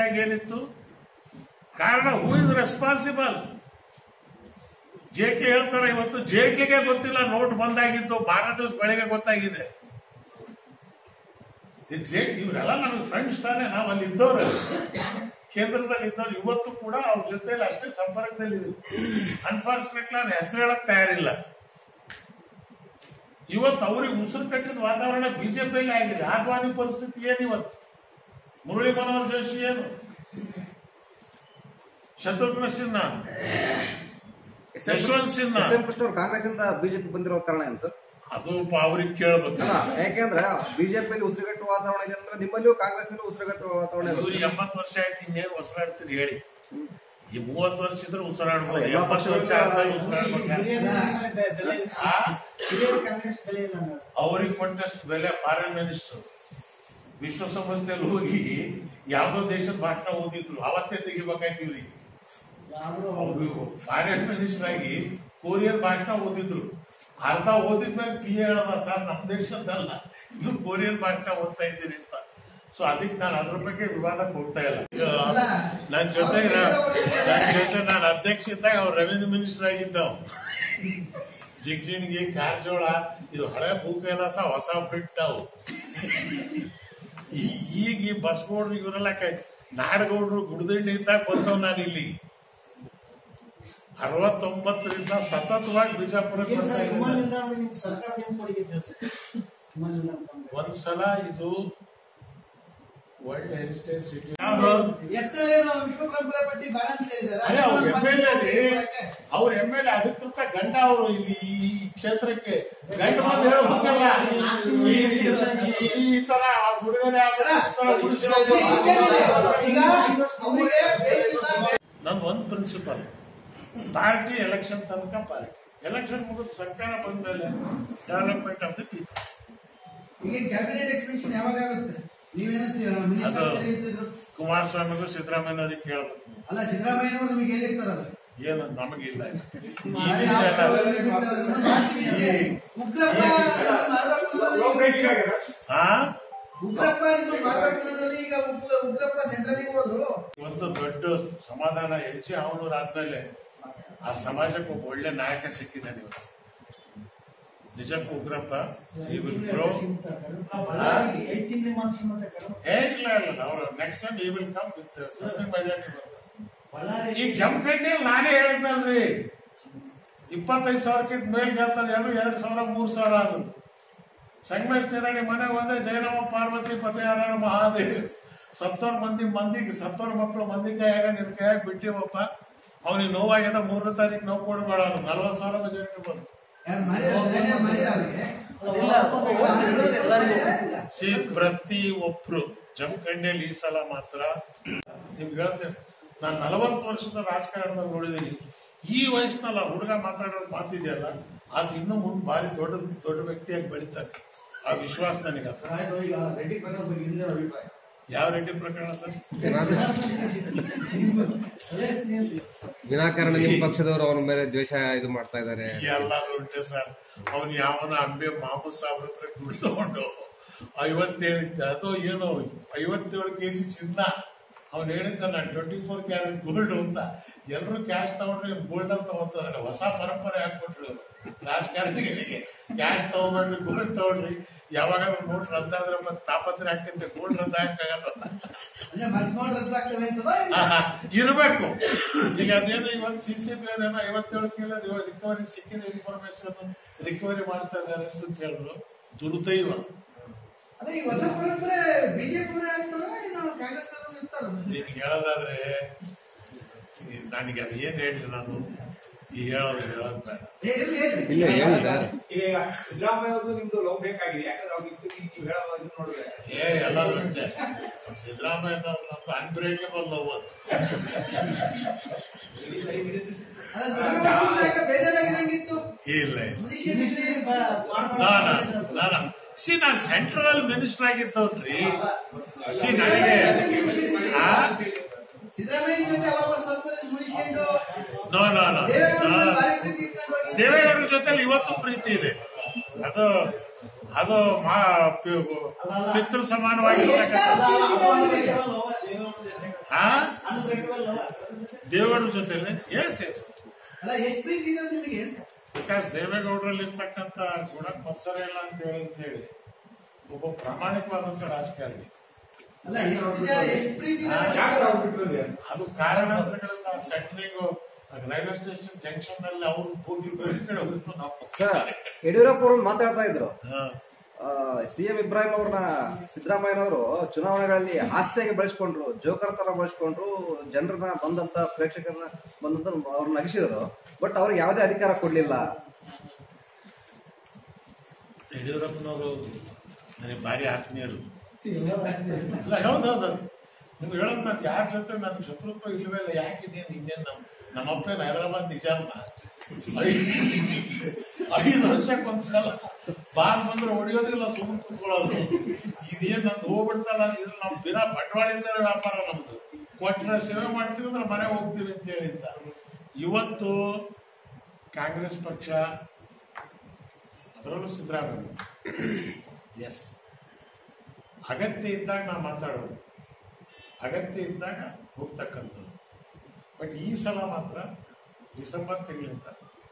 ಆದಾಗ ಏನಿತ್ತು ಕಾರಣ ಹೂ ಇಸ್ ರೆಸ್ಪಾನ್ಸಿಬಲ್ ಜೇಟ್ಲಿ ಹೇಳ್ತಾರೆ ಇವತ್ತು ಜೇಟ್ಲಿಗೆ ಗೊತ್ತಿಲ್ಲ ನೋಟ್ ಬಂದಾಗಿದ್ದು ಬಾರ ದಿವಸ ಬೆಳಗ್ಗೆ ಗೊತ್ತಾಗಿದೆ ಇದು ಜೇಟ್ ಇವರೆಲ್ಲ ನಮಗೆ ಫ್ರೆಂಡ್ಸ್ ತಾನೆ ನಾವು ಅಲ್ಲಿ ಇದ್ದವ್ರು ಕೇಂದ್ರದಲ್ಲಿ ಇದ್ದವ್ರು ಇವತ್ತು ಕೂಡ ಅವ್ರ ಜೊತೆಲಿ ಅಷ್ಟೇ ಸಂಪರ್ಕದಲ್ಲಿ ಇದೀವಿ ಅನ್ಫಾರ್ಚುನೇಟ್ಲಿ ನಾನು ಹೆಸರು ಹೇಳಕ್ ತಯಾರಿಲ್ಲ ಇವತ್ತು ಅವ್ರಿಗೆ ಉಸಿರು ಕಟ್ಟಿದ ವಾತಾವರಣ ಬಿಜೆಪಿಯಲ್ಲಿ ಆಗಿದೆ ಆಹ್ವಾನಿ ಪರಿಸ್ಥಿತಿ ಏನು ಇವತ್ತು ಮುರಳಿ ಮನೋಹರ್ ಜೋಶಿ ಏನು ಶತ್ರುಘ್ನ ಸಿನ್ಹಾ ಯಶವಂತ್ ಸಿನ್ಹಾ ಎಸ್ ಎಂ ಕೃಷ್ಣ ಅವರು ಕಾಂಗ್ರೆಸ್ ಇಂದ ಬಿಜೆಪಿ ಬಂದಿರೋ ಕಾರಣ ಏನು ಸರ್ ಅದು ಪ- ಅವ್ರಿಗೆ ಕೇಳ್ಬೇಕು ಅಲ್ಲ ಯಾಕೆಂದ್ರೆ ಬಿಜೆಪಿಯಲ್ಲಿ ಉಸಿರುಗಟ್ಟುವ ವಾತಾವರಣ ಇದೆ ಅಂದ್ರೆ ನಿಮ್ಮಲ್ಲಿಯೂ ಕಾಂಗ್ರೆಸ್ ಉಸಿರುಗಟ್ಟುವ ವಾತಾವರಣ ಇವ್ರು ಇರುತ್ತೆ. ಎಂಬತ್ತು ವರ್ಷ ಆಯ್ತು ಇನ್ನೇನು ಉಸಿರಾಡ್ತೀರಿ ಹೇಳಿ ಈ ಮೂವತ್ತು ವರ್ಷ ಇದ್ರೆ ಉಸಿರಾಡ್ಬೋದು ಎಲ್ಲ ಎಂಬತ್ತು ವರ್ಷ ಆದ್ಮೇಲೆ ಉಸಿರಾಡ್ಬೇಕು ಆ? ಕಾಂಗ್ರೆಸ್ ಬೆಲೆ ಇಲ್ಲ ಅನ್ನೋದು. ಅವ್ರಿಗೆ ಕೊಟ್ಟಷ್ಟು ಬೆಲೆ ಫಾರಿನ್ ಮಿನಿಸ್ಟರ್ ವಿಶ್ವಸಂಸ್ಥೆಯಲ್ಲಿ ಹೋಗಿ ಯಾವ್ದೋ ದೇಶದ ಭಾಷಣ ಓದಿದ್ರು ಅವತ್ತೇ ತೆಗಿಬೇಕಾಯ್ತು ಇವ್ರಿಗೆ ಯಾರು ಅವರು ಫಾರಿನ್ ಮಿನಿಸ್ಟರ್ ಆಗಿ ಕೊರಿಯನ್ ಭಾಷಣ ಓದಿದ್ರು ಅರ್ಧ ಓದಿದ್ಮೇಲೆ ಪಿ ಹೇಳದ ಸರ್ ನಮ್ಮ ದೇಶದಲ್ಲ ಇದು ಕೊರಿಯನ್ ಭಾಷಣ ಓದ್ತಾ ಇದ್ದೀರಿ ಅಂತ ಸೊ ಅದಕ್ಕೆ ನಾನು ಅದ್ರ ಬಗ್ಗೆ ವಿವಾದಕ್ಕೆ ಹೋಗ್ತಾ ಇಲ್ಲ ಈಗ ನನ್ನ ಜೊತೆ ನನ್ನ ಜೊತೆ ನಾನು ಅಧ್ಯಕ್ಷ ಇದ್ದಾಗ ಅವ್ರು ರೆವಿನ್ಯೂ ಮಿನಿಸ್ಟರ್ ಆಗಿದ್ದವ್ ಜಿಗ್ಜಿಣ್ಗಿ ಕಾರಜೋಳ ಇದು ಹಳೆ ಭೂಕೈಲಾಸ ಹೊಸ ಬಿಟ್ಟವು ಈ- ಈಗ ಈ ಬಸ್ ಬೋರ್ಡ್ ಇವರೆಲ್ಲ ಕೈ ನಾಡಗೌಡರು ಗುಡದಿಂಡಿ ಇದ್ದಾಗ ಬಂದವ್ ನಾನು ಇಲ್ಲಿ ಅರವತ್ತೊಂಬತ್ತರಿಂದ ಸತತವಾಗಿ ಬಿಜಾಪುರಕ್ಕೆ ಏನ್ ಬರ್ತಾ ಸರ್ ವಿಮಾನ ಇದ್ದೀನಿ ನಿಲ್ದಾಣದ ನಿಮ್ಗೆ ಸರ್ಕಾರದ ಏನ್ ಕೊಡುಗೆ ತಿಳಿಸಿ ವಿಮಾನ ನಿಲ್ದಾಣ ಕಾಮಗಾರಿ. ಒಂದ್ಸಲ ಇದು ವರ್ಲ್ಡ್ ಹೆರಿಟೇಜ್ ಸಿಟಿ ಎತ್ತಳ ಏನೋ ವಿಶ್ವಪರಂಪರೆ ಪಟ್ಟಿ ಬ್ಯಾಲೆನ್ಸ್ ಹೇಳಿದ್ದಾರೆ ಅದೇ ಅವ್ರ ಎಂ ಎಲ್ ಎ ಅವ್ರ ಎಂ ಎಲ್ ಎ ಅಧಿಕೃತ ಗಂಡ ಅವರು ಇಲ್ಲಿ ಈ ಕ್ಷೇತ್ರಕ್ಕೆ ಗಂಡ ಬಂದು ಹೇಳ್ಬೇಕಲ್ಲ ಈ- ಈ- ಈ ತರ ಹುಡುಗರೇ ಈಗ ಅವರಿಗೆ ಬೇಕಿಲ್ಲ, ನನ್ ಒಂದು ಪ್ರಿನ್ಸಿಪಲ್ ಪಾರ್ಟಿ ಎಲೆಕ್ಷನ್ ತನಕ ಪಾರ್ಟಿ ಎಲೆಕ್ಷನ್ ಮುಗಿದು ಸರ್ಕಾರ ಬಂದ ಮೇಲೆ ಡೆವಲಪ್ಮೆಂಟ್ ಆಫ್ ದಿ ಪೀಪಲ್ ಈಗ ಕ್ಯಾಬಿನೆಟ್ ಎಕ್ಸ್ಪೆನ್ಷನ್ ಯಾವಾಗ ಆಗುತ್ತೆ ನೀವೇನೋ ಮಿನಿಸ್ಟರ್ ಅದು- ಇರ್ತಿದ್ರು ಕುಮಾರಸ್ವಾಮಿಗೂ ಸಿದ್ದರಾಮಯ್ಯನವ್ರಿಗೆ ಕೇಳಬೇಕು ಅಲ್ಲ ಸಿದ್ದರಾಮಯ್ಯನವರು ನಿಮಗೆ ಹೇಳಿರ್ತಾರಲ್ಲ ಏನು ನಮಗಿಲ್ಲ ಈ ವಿಷಯ ಎಲ್ಲ ಉಗ್ರಪ್ಪ ಮಹಾರಾಷ್ಟ್ರದಲ್ಲಿ ಆ ಉಗ್ರಪ್ಪ ಇದು ಮಹಾರಾಷ್ಟ್ರದಲ್ಲಿ ಈಗ ಉಗ್ರ- ಉಗ್ರಪ್ಪ ಸೆಂಟ್ರಲಿಗೆ ಹೋದ್ರು ಒಂದು ದೊಡ್ಡ ಸಮಾಧಾನ ಹೆಚ್ಚಿ ಅವನೂರು ಆದ್ಮೇಲೆ ಆ ಸಮಾಜಕ್ಕೆ ಒಬ್ಬ ಒಳ್ಳೆ ನಾಯಕ ಸಿಕ್ಕಿದ್ದಾನೆ ಇವತ್ತು ನಿಜಕ್ಕೂ ಉಗ್ರಪ್ಪ ಈ ವಿಲ್ ಗ್ರೋ ಐದು ತಿಂಗಳು ಮಾನ್ಸಿ ಮತ್ತೆ ಏ ಇಲ್ಲ ಇಲ್ಲ ಅವರು next time he will come with majority ಈ ಜಮಖಂಡಿಯಲ್ಲಿ ನಾನೇ ಹೇಳಿದ್ದಲ್ರಿ ಇಪ್ಪತ್ತೈದು ಸಾವಿರಕ್ಕಿಂತ ಮೇಲ್ ಹೇಳ್ತಾರೆ ಎಲ್ಲರೂ ಎರಡ್ ಸಾವಿರ ಮೂರ್ ಸಾವಿರ ಆದ್ರು ಸಂಗಮೇಶ್ ನಿರಾಣಿ ಮನೆಗೆ ಹೋದೆ ಜಯರಾಮ ಪಾರ್ವತಿ ಪತಿಯಾರ ಮಹಾದೇವ್ ಸತ್ತೋರ್ ಮಂದಿ ಮಂದಿಗೆ ಸತ್ತೋರ್ ಮಕ್ಕಳು ಮಂದಿ ಕೈಯಾಗ ನಿನ್ ಕೈಯಾಗ ಬಿಟ್ಟಿವಪ್ಪ ಅವನಿಗೆ ನೋವಾಗ್ಯದ ಮೂರನೇ ತಾರೀಕು ನೋವು ಕೊಡಬೇಡ ಅದು ನಲ್ವತ್ತು ಸಾವಿರ ಮೆಜಾರಿಟಿ ಬಂತು ಯಾರು ಮಾಡಿದ್ದಾರೆ ಮಾಡಿದ್ದಾರೆ ಸಿ ಪ್ರತಿ ಒಬ್ರು ಜಮಖಂಡಿಯಲ್ಲಿ ಈ ಸಲ ಮಾತ್ರ ನಿಮ್ಗೆ ಹೇಳ್ತೇನೆ ನಾನು ನಲವತ್ತು ವರ್ಷದ ರಾಜಕಾರಣದಲ್ಲಿ ನೋಡಿದ್ದೀನಿ ಈ ವಯಸ್ಸಿನಲ್ಲಿ ಆ ಹುಡುಗ ಮಾತಾಡೋದು ಮಾತಿದೆಯಲ್ಲ ಅದು ಇನ್ನೂ ಮುಂದೆ ಭಾರಿ ದೊಡ್ಡ ದೊಡ್ಡ ವ್ಯಕ್ತಿಯಾಗಿ ಬೆಳಿತಾನೆ ಆ ವಿಶ್ವಾಸ ನನಗೆ ಅದು ರೆಡ್ಡಿ ಪ್ರಕಾರ ಬಗ್ಗೆ ಹಿಂದಿನ ಅಭಿಪ್ರಾಯ ಯಾವ ರೆಡ್ಡಿ ಪ್ರಕರಣ ಸರ್ ಅದೇ ಸ್ನೇಹಿತರು ವಿನಾಕಾರಣ ನಿಮ್ಮ ಪಕ್ಷದವರು ಅವನ ಮೇಲೆ ದ್ವೇಷ ಇದು ಮಾಡ್ತಾ ಇದ್ದಾರೆ ಎಲ್ಲಾದ್ರೂ ಉಂಟೆ ಸರ್ ಅವನು ಯಾವನ ಅಂಬೆ ಮಾಮೂದ್ ಸಾಬ್ರ ಹತ್ರ ದುಡ್ಡು ತಗೊಂಡು ಐವತ್ತೇಳು ಅದು ಏನೋ ಐವತ್ತೇಳು ಕೆಜಿ ಚಿನ್ನ ಅವ್ನು ಹೇಳಿದ್ದ ನಾನು ಟ್ವೆಂಟಿ ಫೋರ್ ಕ್ಯಾರೆಟ್ ಗೋಲ್ಡ್ ಅಂತ ಎಲ್ಲರೂ ಕ್ಯಾಶ್ ತಗೊಂಡ್ರೆ ಗೋಲ್ಡ್ ಅಂತ ತಗೊಂತಾರೆ ಹೊಸ ಪರಂಪರೆ ಹಾಕ್ಬಿಟ್ರು ಇವ್ರು. ರಾಜಕಾರಣಿಗಳಿಗೆ ಕ್ಯಾಶ್ ತಗೊಂಡ್ರಿ ಗೋಲ್ಡ್ ತಗೊಂಡ್ರಿ ಯಾವಾಗಾದ್ರೂ ನೋಟ್ ರದ್ದಾದ್ರೆ ಮತ್ತೆ ತಾಪತ್ರೆ ಹಾಕಿದ್ದೆ ಗೋಲ್ಡ್ ರದ್ದು ಹಾಕಾಗಲ್ಲ ಅಂದ್ರೆ ಮರ್ತ್ಕೊಂಡು ರದ್ದಾಗ್ತವೆ ಅಂತದ ಆಹಾ, ಇರ್ಬೇಕು ಈಗ ಅದೇನೋ ಇವತ್ತು ಸಿ ಸಿ ಬಿ ಏನೋ ಐವತ್ತೇಳು ಕಿಲೋ ರಿಕವರಿ ಸಿಕ್ಕಿದ ಇನ್ಫಾರ್ಮೇಶನ್ ರಿಕವರಿ ಮಾಡ್ತಾ ಇದ್ದಾರೆ ಅಂತ ಹೇಳಿದ್ರು ದುರ್ದೈವ ಅದೇ ಈ ಹೊಸ ಪರಂಪರೆ ಬಿಜೆಪಿ ಆಗ್ತಾರ ಇನ್ನು ಕಾಂಗ್ರೆಸ್ ಅವರು ಇರ್ತಾರ ನಿನ್ಗೆ ಹೇಳೋದಾದ್ರೆ ಈ ನನಗೆ ಅದು ಏನ್ ಹೇಳಿ ನಾನು ಈ ಹೇಳೋದು ಹೇಳೋದು ಬೇಡ ಇರ್ಲಿ ಇರ್ಲಿ ಇಲ್ಲ ಹೇಳಿ ಸರ್ ಈಗ ಸಿದ್ದರಾಮಯ್ಯ ಅವ್ರದ್ದು ನಿಮ್ದು ಲವ್ ಬೇಕಾಗಿದೆ ಯಾಕಂದ್ರೆ ಅವ್ರಿಗೆ ನೀವು ಹೇಳೋ ಇದು ನೋಡಿದ್ರೆ ಏ ಎಲ್ಲಾದ್ರೂ ಅಷ್ಟೇ ಸಿದ್ದರಾಮಯ್ಯ ನಮ್ದು ಅನ್ಬ್ರೇಕಬಲ್ ಲವ್ ಅದು ಅದೇ ದೊಡ್ಡ ವಯಸ್ಸಿನ ಸಾಕ ಬೇಜಾರಾಗಿರಂಗಿತ್ತು ಇಲ್ಲ ಮನುಷ್ಯ ನಿಷ್ಠೆ ಬ- ನಾನ ನಾನ ಸಿ ನಾನು ಸೆಂಟ್ರಲ್ ಮಿನಿಸ್ಟರ್ ಆಗಿದ್ದವ್ರಿ ಸಿ ನನಗೆ ಆ ಸಿದ್ದರಾಮಯ್ಯ ಜೊತೆ ಅವಾಗ ಸ್ವಲ್ಪ ದಿವಸ ಮುಗಿಸ್ಕೊಂಡು ನೋ ನೋ ನೋ ದೇವೇಗೌಡರ ಮೇಲೆ ಭಾರಿ ಪ್ರೀತಿ ಇಟ್ಕೊಂಡು ಹೋಗಿ ದೇವೇಗೌಡರ ಜೊತೆಲಿ ಇವತ್ತು ಪ್ರೀತಿ ಇದೆ ಅದು ಅದು ಮಾ ಪಿ- ಪಿತೃ ಸಮಾನವಾಗಿರ್ತಕ್ಕಂಥ ಆ ದೇವೇಗೌಡರ ಜೊತೆಲೆ ಎಸ್ ಎಸ್ ಅಲ್ಲ ಎಷ್ಟು ಪ್ರೀತಿ ಇದೆ ನಿಮಗೆ ಅಂತ ಬಿಕಾಸ್ ದೇವೇಗೌಡರಲ್ಲಿ ಇರ್ತಕ್ಕಂಥ ಗುಣ ಮತ್ಸರ ಇಲ್ಲ ಅಂತ ಹೇಳಿ ಅಂತ ಹೇಳಿ ಒಬ್ಬ ಪ್ರಾಮಾಣಿಕವಾದಂತ ರಾಜಕಾರಣಿ ಅಲ್ಲ ಎಷ್ಟು ಜನ ಎಷ್ಟು ಪ್ರೀತಿ ಇದೆ ಹಾ. ಯಾಕೆ ಅವ್ರು ಬಿಟ್ರು ಅಂದ್ರೆ? ಅದು ಕಾರಣಾಂತರಗಳಿಂದ ಸೆಂಟ್ರಿಂಗ್ ರೈಲ್ವೆ ಸ್ಟೇಷನ್ ಜಂಕ್ಷನ್ ನಲ್ಲಿ ಅವ್ರು ಹೋಗಿ ಬೇರೆ ಕಡೆ ಹೋಗಿತ್ತು ನಾವು ಸರ್ ಯಡಿಯೂರಪ್ಪ ಅವರು ಮಾತಾಡ್ತಾ ಇದ್ರು ಹಾ. ಸಿಎಂ ಇಬ್ರಾಹಿಂ ಅವ್ರನ್ನ ಸಿದ್ದರಾಮಯ್ಯನವರು ಚುನಾವಣೆಗಳಲ್ಲಿ ಆಸ್ತಿಯಾಗಿ ಬಳಸ್ಕೊಂಡ್ರು ಜೋಕರ್ ತರ ಬಳಸ್ಕೊಂಡ್ರು ಜನರನ್ನ ಬಂದಂತ ಪ್ರೇಕ್ಷಕರನ್ನ ಬಂದಂತ ಅವ್ರನ್ನ ನಗಿಸಿದ್ರು ಬಟ್ ಅವ್ರಿಗೆ ಯಾವುದೇ ಅಧಿಕಾರ ಕೊಡ್ಲಿಲ್ಲ ಯಡಿಯೂರಪ್ಪನವರು ನನಗೆ ಭಾರಿ ಆತ್ಮೀಯರು ಇಲ್ಲ ಹೌದೌದು ನೀವು ಹೇಳೋದು ನನ್ಗೆ ಯಾರ ಜೊತೆ ನನ್ನ ಶತ್ರುತ್ವ ಇಲ್ವೇ ಇಲ್ಲ ಯಾಕಿದೇನು ಇನ್ನೇನು ನಮ್ಮ ನಮ್ಮಪ್ಪನ ಹೈದರಾಬಾದ್ ನಿಜಾಮ ಐದು ವರ್ಷಕ್ಕೊಂದ್ಸಲ ಬಾಲ್ ಬಂದ್ರೆ ಹೊಡಿಯೋದಿಲ್ಲ ಸುಮ್ಮನೆ ಕುತ್ಕೊಳ್ಳೋದು ಇದೇನ್ ನಂದು ಹೋಗ್ಬಿಡ್ತಲ್ಲ ಇದು ನಮ್ ಬಿನ ಬಂಡವಾಳದಿಂದ ವ್ಯಾಪಾರ ನಮ್ದು ಕೊಟ್ರೆ ಸೇವೆ ಮಾಡ್ತೀವಿ ಅಂದ್ರೆ ಮನೆ ಹೋಗ್ತೀವಿ ಅಂತ ಹೇಳಿದ್ದ ಇವತ್ತು ಕಾಂಗ್ರೆಸ್ ಪಕ್ಷ ಅದರಲ್ಲೂ ಸಿದ್ದರಾಮಯ್ಯ ಎಸ್ ಅಗತ್ಯ ಇದ್ದಾಗ ನಾವು ಮಾತಾಡೋದು ಅಗತ್ಯ ಇದ್ದಾಗ ಹೋಗ್ತಕ್ಕಂಥದ್ದು ಬಟ್ ಈ ಸಲ ಮಾತ್ರ ಡಿಸೆಂಬರ್ ತಿಂಗಳಿಂದ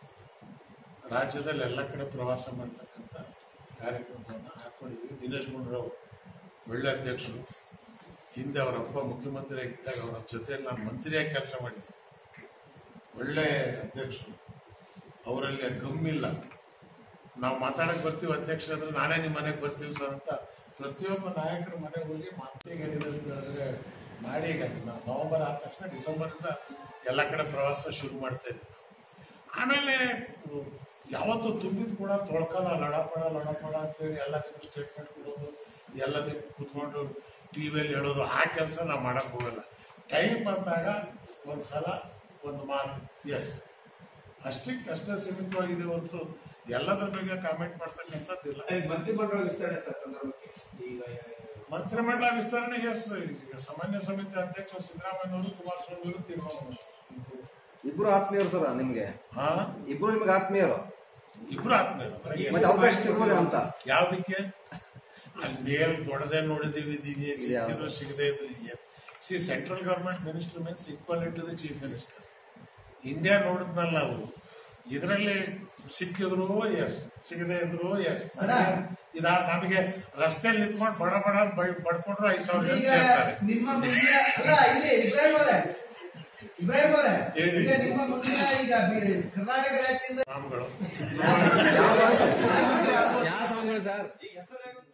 ರಾಜ್ಯದಲ್ಲಿ ಎಲ್ಲ ಕಡೆ ಪ್ರವಾಸ ಮಾಡ್ತಕ್ಕಂಥ ಕಾರ್ಯಕ್ರಮವನ್ನು ಹಾಕೊಂಡಿದ್ದೀವಿ ದಿನೇಶ್ ಗುಂಡೂರಾವ್ ಒಳ್ಳೆ ಅಧ್ಯಕ್ಷರು ಹಿಂದೆ ಅವರ ಅಪ್ಪ ಮುಖ್ಯಮಂತ್ರಿ ಆಗಿದ್ದಾಗ ಅವರ ಜೊತೆಯಲ್ಲಿ ನಾನು ಮಂತ್ರಿಯಾಗಿ ಕೆಲಸ ಮಾಡಿದ್ದೆ ಒಳ್ಳೆ ಅಧ್ಯಕ್ಷರು ಅವರಲ್ಲಿ ಗಮ್ಮಿಲ್ಲ ನಾವು ಮಾತಾಡಕ್ ಬರ್ತೀವಿ ಅಧ್ಯಕ್ಷ ಅಂದ್ರೆ ನಾನೇ ನಿಮ್ಮ ಮನೆಗೆ ಬರ್ತೀವಿ ಸರ್ ಅಂತ ಪ್ರತಿಯೊಬ್ಬ ನಾಯಕರ ಮನೆಗೆ ಹೋಗಿ ಮಾತಿಗೆ ಏನಿದೆ ಅಂತ ಹೇಳಿದ್ರೆ ಮಾಡಿ ಈಗ ನಾವು ನವೆಂಬರ್ ಆದ ತಕ್ಷಣ ಡಿಸೆಂಬರ್ ಇಂದ ಎಲ್ಲ ಕಡೆ ಪ್ರವಾಸ ಶುರು ಮಾಡ್ತಾ ಇದ್ವಿ ಆಮೇಲೆ ಯಾವತ್ತು ತುಂಬಿದ್ ಕೂಡ ತೊಳ್ಕಲ್ಲ ಲಡಪಡ ಲಡಪಡ ಅಂತೇಳಿ ಎಲ್ಲದಕ್ಕೂ ಸ್ಟೇಟ್ಮೆಂಟ್ ಕೊಡೋದು ಎಲ್ಲದಕ್ಕೂ ಕುತ್ಕೊಂಡು ಟಿವಿಯಲ್ಲಿ ಹೇಳೋದು ಆ ಕೆಲಸ ನಾವು ಮಾಡಕ್ ಹೋಗಲ್ಲ ಟೈಮ್ ಬಂದಾಗ ಒಂದ್ಸಲ ಒಂದು ಮಾತು ಎಸ್ ಅಷ್ಟಕ್ಕೆ ಅಷ್ಟೇ ಸೀಮಿತವಾಗಿದೆ ಹೊರತು ಎಲ್ಲದ್ರ ಬಗ್ಗೆ ಕಾಮೆಂಟ್ ಮಾಡ್ತಕ್ಕಂಥದ್ದಿಲ್ಲ ಸರಿ, ಮಂತ್ರಿಮಂಡಲ ವಿಸ್ತರಣೆ ಸರ್ ಸಂದರ್ಭಕ್ಕೆ ಈಗ ಮಂತ್ರಿಮಂಡಲ ವಿಸ್ತರಣೆ ಎಸ್ ಈಗ ಸಾಮಾನ್ಯ ಸಮಿತಿ ಅಧ್ಯಕ್ಷ ಸಿದ್ದರಾಮಯ್ಯನವರು ಕುಮಾರಸ್ವಾಮಿ ಅವರು ತೀರ್ಮಾನ ಮಾಡಿದ್ರು. ಇಬ್ರು ಆತ್ಮೀಯರು ಸರ್ ನಿಮ್ಗೆ ಹಾ ಇಬ್ರು ನಿಮ್ಗೆ ಆತ್ಮೀಯರು ಇಬ್ರು ಆತ್ಮೀಯರು ಮತ್ತೆ ಅವಕಾಶ ಸಿಗ್ಬೋದೇ ಅಂತ ಯಾವ್ದಕ್ಕೆ ಅಲ್ಲಿ ನೇರ್ ದೊಡ್ಡದೇ ನೋಡಿದೀವಿ ಇದೀಗೆ ಸಿಕ್ಕಿದ್ರು ಸಿಗದೆ ಇದ್ರು ಇದೆಯಾ see central government minister means equal to the chief minister India ನೋಡಿದ್ನಲ್ಲ ನಾವು ಇದರಲ್ಲಿ ಸಿಕ್ಕಿದ್ರು ಎಸ್ ಸಿಗದೆ ಇದ್ರು ಎಸ್ ಇದಾ ನಮಗೆ ರಸ್ತೆಯಲ್ಲಿ ನಿಂತ್ಕೊಂಡು ಬಡ ಬಡ ಬೈ- ಬಡ್ಕೊಂಡ್ರು ಐದ್ ಸಾವಿರ ಜನ ಈಗ ಸೇರ್ತಾರೆ ನಿಮ್ಮ ಮುಂದಿನ ಅಲ್ಲ ಇಲ್ಲಿ ಇಬ್ರಾಹಿಂ ಅವರೇ ಇಬ್ರಾಹಿಂ ಅವರೇ ಹೇಳಿ. ಈಗ ನಿಮ್ಮ ಮುಂದಿನ ಈಗ ಬಿ- ಕರ್ನಾಟಕ ರಾಜ್ಯದಿಂದ ನಾಮಗಳು ಯಾವ ಸಾಂಗ್ಗಳು ಸರ್ ಈಗ ಹೆಸರು